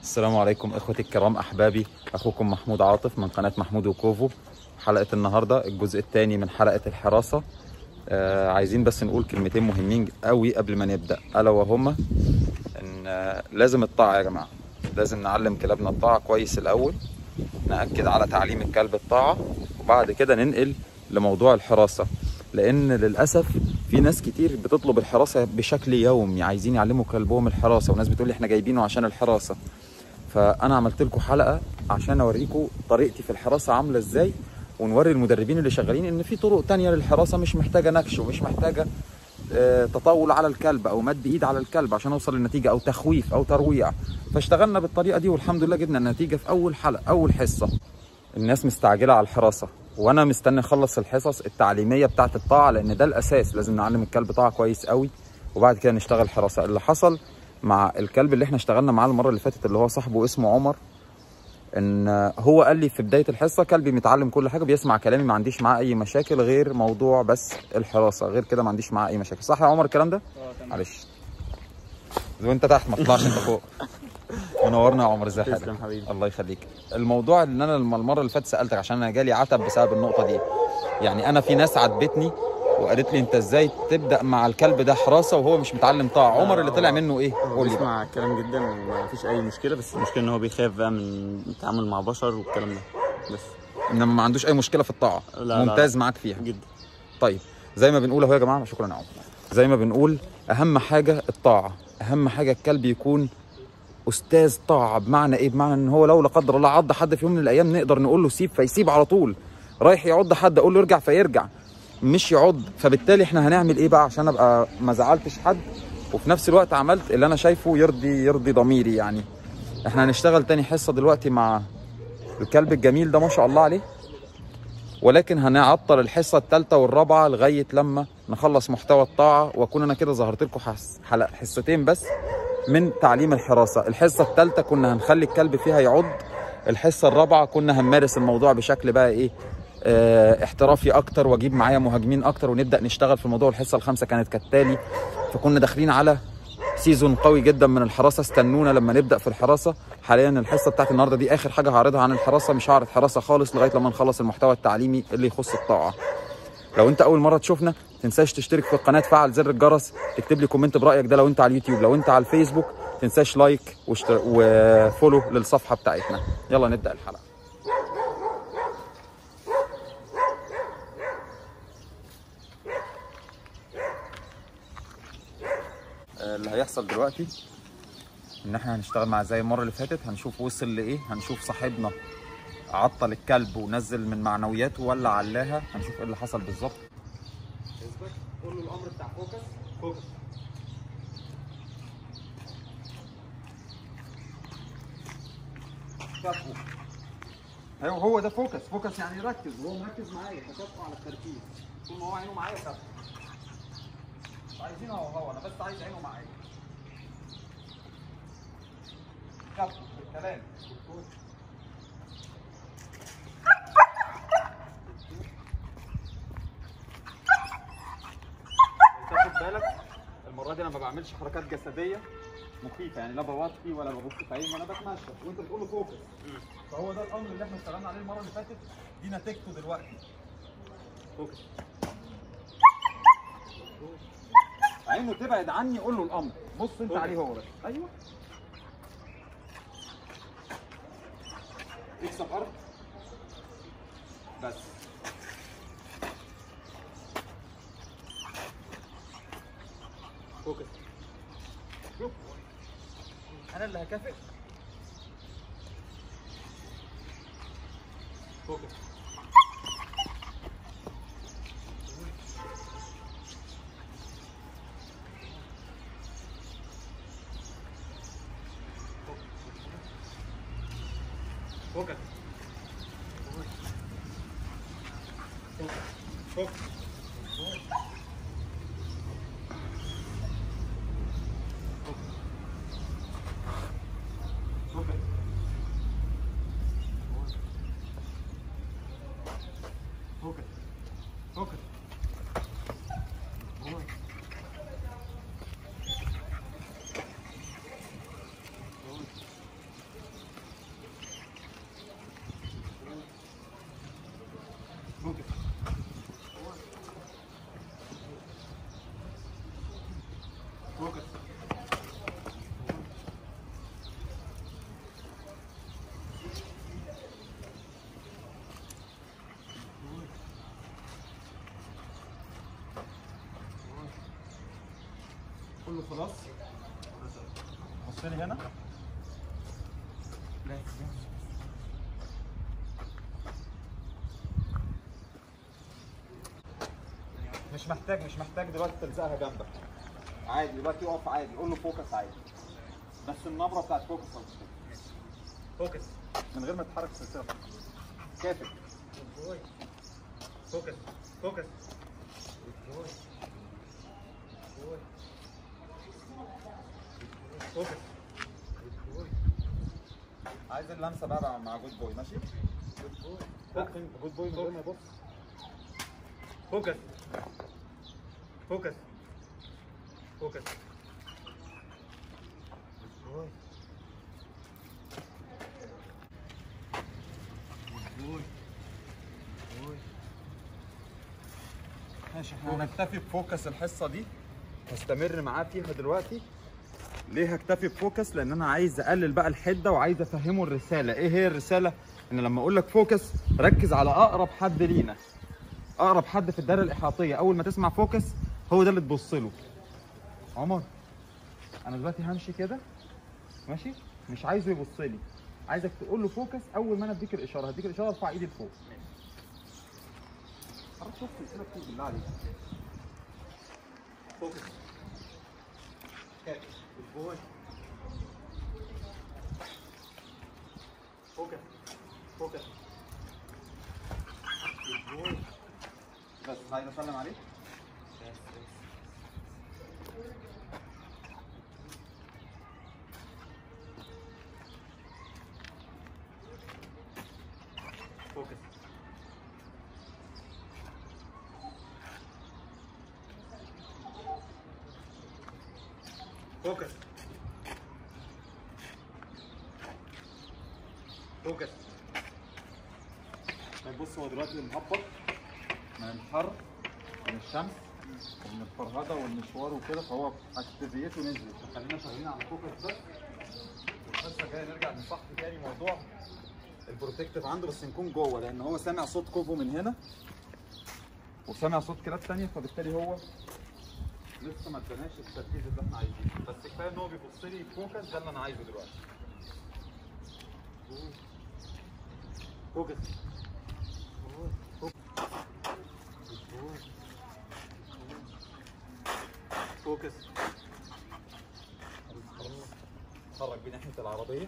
السلام عليكم اخوتي الكرام احبابي اخوكم محمود عاطف من قناه محمود وكوفو حلقه النهارده الجزء الثاني من حلقه الحراسه آه عايزين بس نقول كلمتين مهمين قوي قبل ما نبدا الا وهما ان آه لازم الطاعه يا جماعه لازم نعلم كلابنا الطاعه كويس الاول ناكد على تعليم الكلب الطاعه وبعد كده ننقل لموضوع الحراسه لان للاسف في ناس كتير بتطلب الحراسه بشكل يومي عايزين يعلموا كلبهم الحراسه وناس بتقول لي احنا جايبينه عشان الحراسه فانا عملت لكم حلقه عشان اوريكم طريقتي في الحراسه عامله ازاي ونوري المدربين اللي شغالين ان في طرق تانية للحراسه مش محتاجه نكش ومش محتاجه آه، تطاول على الكلب او مد ايد على الكلب عشان اوصل للنتيجه او تخويف او ترويع فاشتغلنا بالطريقه دي والحمد لله جبنا النتيجه في اول حلقه اول حصه الناس مستعجله على الحراسه وانا مستني اخلص الحصص التعليميه بتاعه الطاعه لان ده الاساس لازم نعلم الكلب طاعه كويس قوي وبعد كده نشتغل حراسه اللي حصل مع الكلب اللي احنا اشتغلنا معاه المره اللي فاتت اللي هو صاحبه اسمه عمر ان هو قال لي في بدايه الحصه كلبي متعلم كل حاجه بيسمع كلامي ما عنديش معاه اي مشاكل غير موضوع بس الحراسه غير كده ما عنديش معاه اي مشاكل صح يا عمر الكلام ده معلش وانت تحت ما تطلعش انت فوق منورنا يا عمر ازي حالك تسلم حبيبي. الله يخليك الموضوع اللي انا لما المره اللي فاتت سالتك عشان انا جالي عتب بسبب النقطه دي يعني انا في ناس عاتبتني وقالت لي انت ازاي تبدا مع الكلب ده حراسه وهو مش متعلم طاعه عمر اللي طلع منه ايه هو قول لي بقى. بيسمع الكلام جدا وما فيش اي مشكله بس المشكله ان هو بيخاف بقى من التعامل مع بشر والكلام ده بس انما ما عندوش اي مشكله في الطاعه لا، لا، ممتاز معاك فيها جدا طيب زي ما بنقول اهو يا جماعه شكرا يا عمر زي ما بنقول اهم حاجه الطاعه اهم حاجه الكلب يكون استاذ طاعه بمعنى ايه بمعنى ان هو لو لا قدر الله عض حد في يوم من الايام نقدر نقول له سيب فيسيب على طول رايح يعض حد اقول له ارجع فيرجع مش يعض فبالتالي احنا هنعمل ايه بقى عشان ابقى ما زعلتش حد وفي نفس الوقت عملت اللي انا شايفه يرضي يرضي ضميري يعني احنا هنشتغل تاني حصه دلوقتي مع الكلب الجميل ده ما شاء الله عليه ولكن هنعطل الحصه الثالثه والرابعه لغايه لما نخلص محتوى الطاعه واكون انا كده ظهرت لكم حس... حلق حصتين بس من تعليم الحراسه الحصه الثالثه كنا هنخلي الكلب فيها يعض الحصه الرابعه كنا هنمارس الموضوع بشكل بقى ايه اه احترافي اكتر واجيب معايا مهاجمين اكتر ونبدا نشتغل في الموضوع الحصه الخامسه كانت كالتالي فكنا داخلين على سيزون قوي جدا من الحراسه استنونا لما نبدا في الحراسه حاليا الحصه بتاعت النهارده دي اخر حاجه هعرضها عن الحراسه مش هعرض حراسه خالص لغايه لما نخلص المحتوى التعليمي اللي يخص الطاعه لو انت اول مره تشوفنا تنساش تشترك في القناه تفعل زر الجرس تكتب لي كومنت برايك ده لو انت على اليوتيوب لو انت على الفيسبوك تنساش لايك واشتر... وفولو للصفحه بتاعتنا يلا نبدا الحلقه اللي هيحصل دلوقتي ان احنا هنشتغل مع زي المره اللي فاتت هنشوف وصل لايه هنشوف صاحبنا عطل الكلب ونزل من معنوياته ولا علاها هنشوف ايه اللي حصل بالظبط اثبت قول له الامر بتاع فوكس فوكس كافئه ايوه هو ده فوكس فوكس يعني ركز وهو مركز معايا فكافئه على التركيز طول ما هو عينه معايا كافئه مش عايزينه هو هو انا بس عايز عينه معايا كافئه بالكلام تاخد بالك المره دي انا ما بعملش حركات جسديه مخيفه يعني لا بوطي ولا ببص في عيني وانا بتمشى وانت بتقول له فوكس فهو ده الامر اللي احنا اشتغلنا عليه المره اللي فاتت دي نتيجته دلوقتي فوكس عينه تبعد عني قول له الامر بص انت عليه هو بس ايوه اكسب ارض بس فوكس شوف انا اللي هكافئ فوكس فوكس فوكس فوكس فوكس فوكس كله خلاص بص لي هنا مش محتاج مش محتاج دلوقتي تلزقها جنبك عادي دلوقتي اقف عادي قول له فوكس عادي بس النبره بتاعت فوكس فوكس من غير ما تتحرك السلسله كافي فوكس فوكس فوكس عايز اللمسه بقى مع- مع جود بوي ماشي جود بوي جود بوي من غير ما يبص Focus. Focus. Focus. ماشي احنا هنكتفي بفوكس الحصه دي هستمر معاه فيها دلوقتي ليه هكتفي بفوكس لان انا عايز اقلل بقى الحده وعايز افهمه الرساله ايه هي الرساله ان لما اقول لك فوكس ركز على اقرب حد لينا اقرب حد في الدايره الاحاطيه اول ما تسمع فوكس هو ده اللي تبص له عمر انا دلوقتي همشي كده ماشي مش عايزه يبص لي عايزك تقول له فوكس اول ما انا اديك الاشاره هديك الاشاره ارفع ايدي لفوق خلاص شوف السلسله كتير بالله عليك Focus. Catch. Good boy. Focus. Focus. Good boy. بس عايز اسلم عليك Yes, yes. Focus. Focus. Focus. طيب بص هو دلوقتي مهبط من الحر من الشمس ومن الفرهده والمشوار وكده فهو اكتيفيته نزلت خلينا شغالين على فوكس بس الحصه الجايه نرجع نصحح تاني موضوع البروتكتيف عنده بس نكون جوه لان هو سامع صوت كوفو من هنا وسامع صوت كلاب تانية فبالتالي هو لسه ما اداناش التركيز اللي احنا عايزينه بس كفايه ان هو بيبص لي فوكس ده اللي انا عايزه دلوقتي Focus. Focus. اتحرك بناحيه العربيه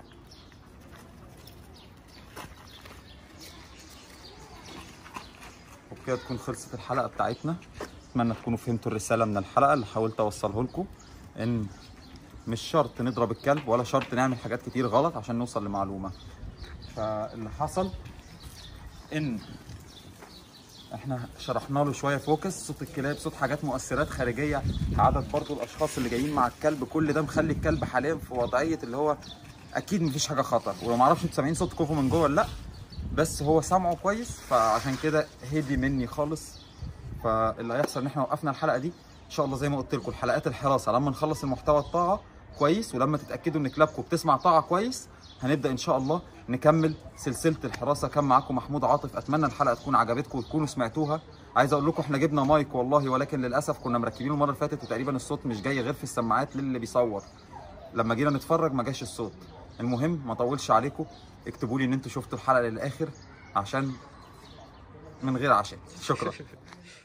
وبكده تكون خلصت الحلقه بتاعتنا اتمنى تكونوا فهمتوا الرساله من الحلقه اللي حاولت اوصله لكم ان مش شرط نضرب الكلب ولا شرط نعمل حاجات كتير غلط عشان نوصل لمعلومه فاللي حصل ان احنا شرحنا له شويه فوكس صوت الكلاب صوت حاجات مؤثرات خارجيه عدد برضو الاشخاص اللي جايين مع الكلب كل ده مخلي الكلب حاليا في وضعيه اللي هو اكيد مفيش حاجه خطر ولو معرفش انتوا سامعين صوت كوفو من جوه ولا لا بس هو سامعه كويس فعشان كده هدي مني خالص فاللي هيحصل ان احنا وقفنا الحلقه دي ان شاء الله زي ما قلت لكم الحلقات الحراسه لما نخلص المحتوى الطاعه كويس ولما تتاكدوا ان كلابكم بتسمع طاعه كويس هنبدا ان شاء الله نكمل سلسله الحراسه كان معاكم محمود عاطف اتمنى الحلقه تكون عجبتكم وتكونوا سمعتوها عايز اقول لكم احنا جبنا مايك والله ولكن للاسف كنا مركبينه المره اللي فاتت وتقريبا الصوت مش جاي غير في السماعات للي بيصور لما جينا نتفرج ما جاش الصوت المهم ما اطولش عليكم اكتبوا لي ان انتوا شفتوا الحلقه للاخر عشان من غير عشان شكرا